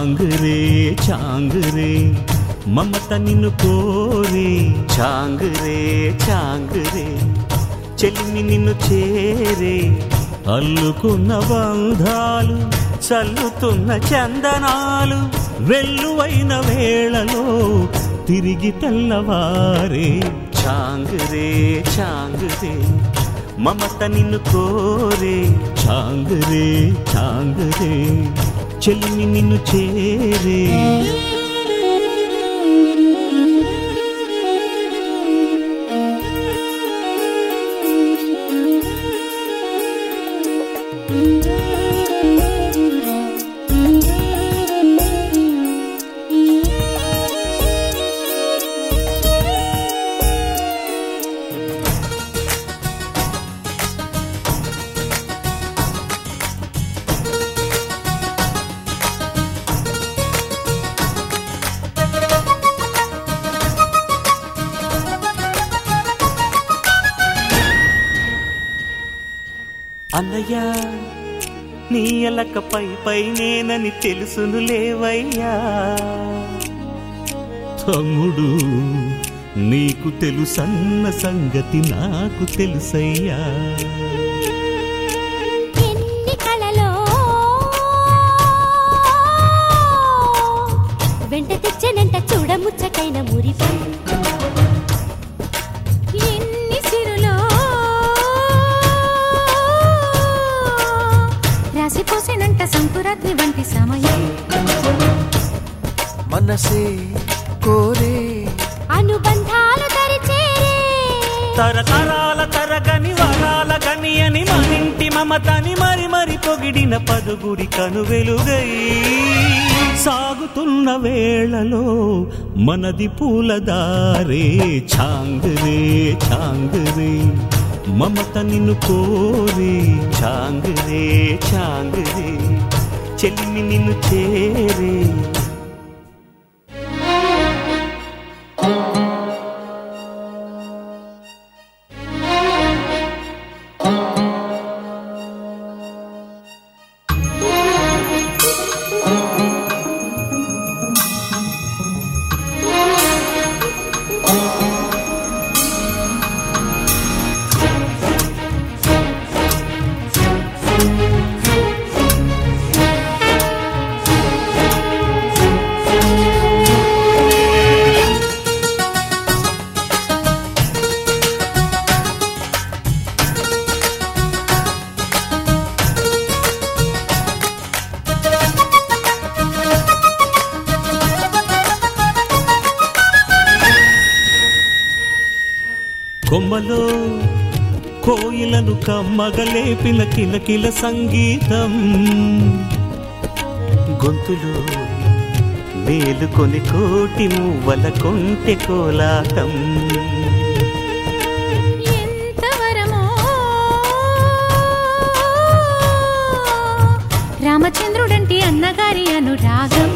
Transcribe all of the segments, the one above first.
చాంగురే చాంగురే మమత నిన్ను కోరే చాంగురే చాంగురే చెలిమి నిన్ను చేరే అల్లుకున్న బంధాలు చల్లుతున్న చందనాలు వెల్లువైన వేళలో తిరిగి తెల్లవారే చాంగురే చాంగురే మమత నిన్ను కోరే చాంగురే చాంగురే చెలిమి నిన్ను చేరే అన్నయ్య నీ ఎలక పై పై నేనని తెలుసును లేవయ్యా తమ్ముడు నీకు తెలుసన్న సంగతి నాకు తెలుసయ్యా ఎన్ని కళలో వెంట తెచ్చనంట చూడముచ్చటైన మురిపం ఎన్ని సిరులో రాసిపోసేనంట సంకురాత్రి వంటి సమయం మనసే కోరే అనుబంధాలు దరిచేరే తరతరాల తరగని వరాల గని అని మనింటి మమతని మరి మరి పొగిడిన పదుగురి కనువెలుగై సాగుతున్న వేళలో మనది పూలదారే ఛాంగురే ఛాంగురే మమత నిన్ను కోరే ఛాంగురే ఛాంగురే చెల్లిని నిన్ను చేరే కొమ్మలో కోయిలను కమ్మగలేపిన కిలకిల సంగీతం గొంతులో మేలుకొని కోటి మువ్వల కొంటె కోలాటం ఎంత వరమో రామచంద్రుడంటి అన్నగారి అనురాగం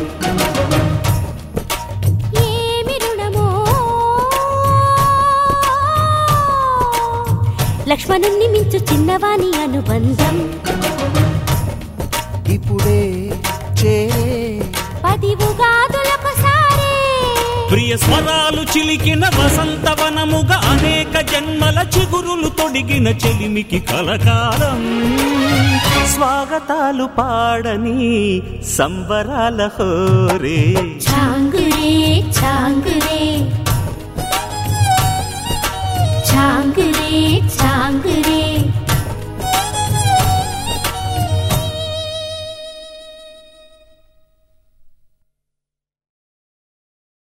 ఏమి రుణమో లక్ష్మణుణ్ణి మించు చిన్నవాని అనుబంధం ఇప్పుడే చేరే పది ఉగాదులొకసారే ప్రియ స్వరాలు చిలికిన వసంతవనముగా అనేక జన్మల చిగురులు తొడిగిన చెలిమికి కలకాలం స్వాగతాలు పాడని సంబరాల హోరే చాంగురే చాంగురే చాంగురే చాంగురే